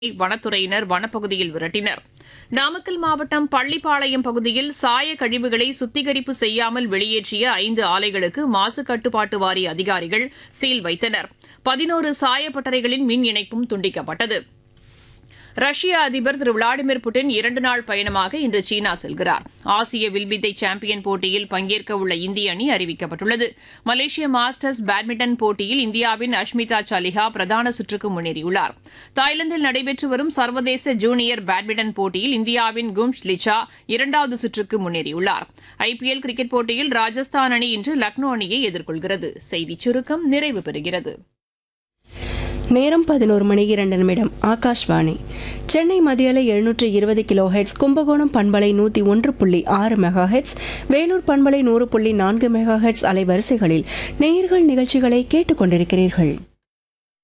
வனத்துறையினர் வனப்பகுதியில் விரட்டினர் நாமக்கல் மாவட்டம் பள்ளிப்பாளையம் பகுதியில் சாய கழிவுகளை சுத்திகரிப்பு செய்யாமல் வெளியேற்றிய ஐந்து ஆலைகளுக்கு மாசு கட்டுப்பாட்டு வாரிய அதிகாரிகள் சீல் வைத்தனர் பதினோரு சாயப்பட்டறைகளின் மின் இணைப்பும் துண்டிக்கப்பட்டது ரஷ்ய அதிபர் திரு விளாடிமிர் புட்டின் இரண்டு நாள் பயணமாக இன்று சீனா செல்கிறார் ஆசிய வில்வித்தை சாம்பியன் போட்டியில் பங்கேற்க உள்ள இந்திய அணி அறிவிக்கப்பட்டுள்ளது மலேசிய மாஸ்டர்ஸ் பேட்மிண்டன் போட்டியில் இந்தியாவின் அஷ்மிதா சாலிஹா பிரதான சுற்றுக்கு முன்னேறியுள்ளார் தாய்லாந்தில் நடைபெற்று வரும் சர்வதேச ஜூனியர் பேட்மிண்டன் போட்டியில் இந்தியாவின் கும்ஷ் லிச்சா இரண்டாவது சுற்றுக்கு முன்னேறியுள்ளார் ஐபிஎல் கிரிக்கெட் போட்டியில் ராஜஸ்தான் அணி இன்று லக்னோ அணியை எதிர்கொள்கிறது செய்திச் சுருக்கம் நிறைவு பெறுகிறது நேரம் பதினோரு மணி இரண்டு நிமிடம் ஆகாஷ்வாணி சென்னை மதியலை எழுநூற்று இருபது கிலோ ஹெட்ஸ் கும்பகோணம் பண்பலை நூற்றி ஒன்று புள்ளி ஆறு மெகா ஹெட்ஸ் வேலூர் பண்பலை நூறு புள்ளி நான்கு மெகா ஹெட்ஸ் அலைவரிசைகளில் நேயர்கள் நிகழ்ச்சிகளை கேட்டுக்கொண்டிருக்கிறீர்கள்